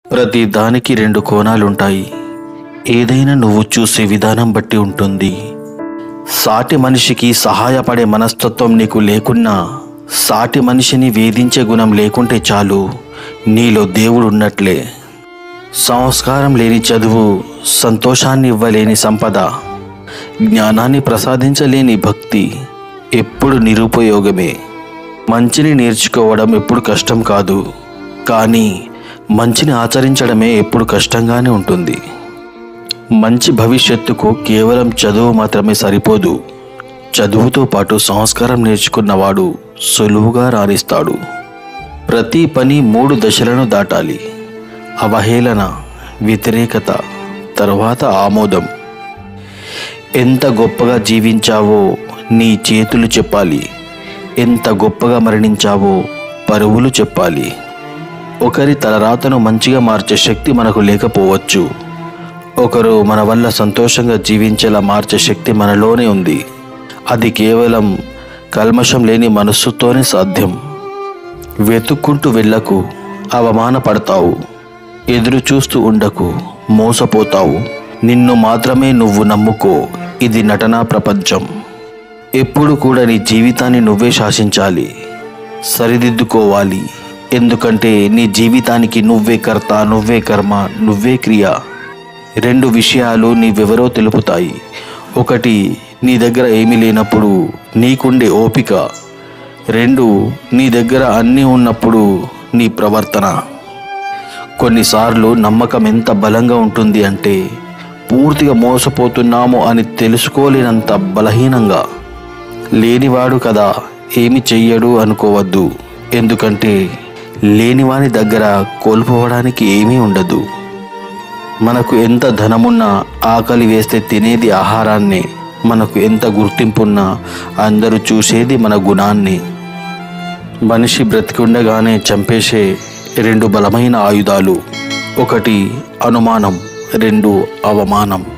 ప్రతి దానికి రెండు కోణాలుంటాయి ఏదైనా నువ్వు చూసే విధానం బట్టి ఉంటుంది సాటి మనిషికి సహాయపడే మనస్తత్వం నీకు లేకున్నా సాటి మనిషిని వేధించే గుణం లేకుంటే చాలు నీలో దేవుడు ఉన్నట్లే సంస్కారం లేని చదువు సంతోషాన్ని ఇవ్వలేని సంపద జ్ఞానాన్ని ప్రసాదించలేని భక్తి ఎప్పుడు నిరుపయోగమే మంచిని నేర్చుకోవడం ఎప్పుడు కష్టం కాదు కానీ మంచిని ఆచరించడమే ఎప్పుడు కష్టంగానే ఉంటుంది మంచి భవిష్యత్తుకు కేవలం చదువు మాత్రమే సరిపోదు చదువుతో పాటు సంస్కారం నేర్చుకున్నవాడు సులువుగా రాణిస్తాడు ప్రతి పని మూడు దశలను దాటాలి అవహేళన వ్యతిరేకత తర్వాత ఆమోదం ఎంత గొప్పగా జీవించావో నీ చేతులు చెప్పాలి ఎంత గొప్పగా మరణించావో పరువులు చెప్పాలి ఒకరి తలరాతను మంచిగా మార్చే శక్తి మనకు లేకపోవచ్చు ఒకరు మన వల్ల సంతోషంగా జీవించేలా మార్చే శక్తి మనలోనే ఉంది అది కేవలం కల్మషం లేని మనస్సుతోనే సాధ్యం వెతుక్కుంటూ వెళ్ళకు అవమానపడతావు ఎదురు చూస్తూ ఉండకు మోసపోతావు నిన్ను మాత్రమే నువ్వు నమ్ముకో ఇది నటనా ప్రపంచం ఎప్పుడు కూడా నీ జీవితాన్ని నువ్వే శాసించాలి సరిదిద్దుకోవాలి ఎందుకంటే నీ జీవితానికి నువ్వే కర్త నువ్వే కర్మ నువ్వే క్రియ రెండు విషయాలు నీవెవరో తెలుపుతాయి ఒకటి నీ దగ్గర ఏమీ లేనప్పుడు నీకుండే ఓపిక రెండు నీ దగ్గర అన్నీ ఉన్నప్పుడు నీ ప్రవర్తన కొన్నిసార్లు నమ్మకం ఎంత బలంగా ఉంటుంది అంటే పూర్తిగా మోసపోతున్నాము అని తెలుసుకోలేనంత బలహీనంగా లేనివాడు కదా ఏమి చెయ్యడు అనుకోవద్దు ఎందుకంటే లేనివాని దగ్గర కోల్పోవడానికి ఏమీ ఉండదు మనకు ఎంత ధనమున్నా ఆకలి వేస్తే తినేది ఆహారాన్ని మనకు ఎంత గుర్తింపున్నా అందరూ చూసేది మన గుణాన్ని మనిషి బ్రతికుండగానే చంపేసే రెండు బలమైన ఆయుధాలు ఒకటి అనుమానం రెండు అవమానం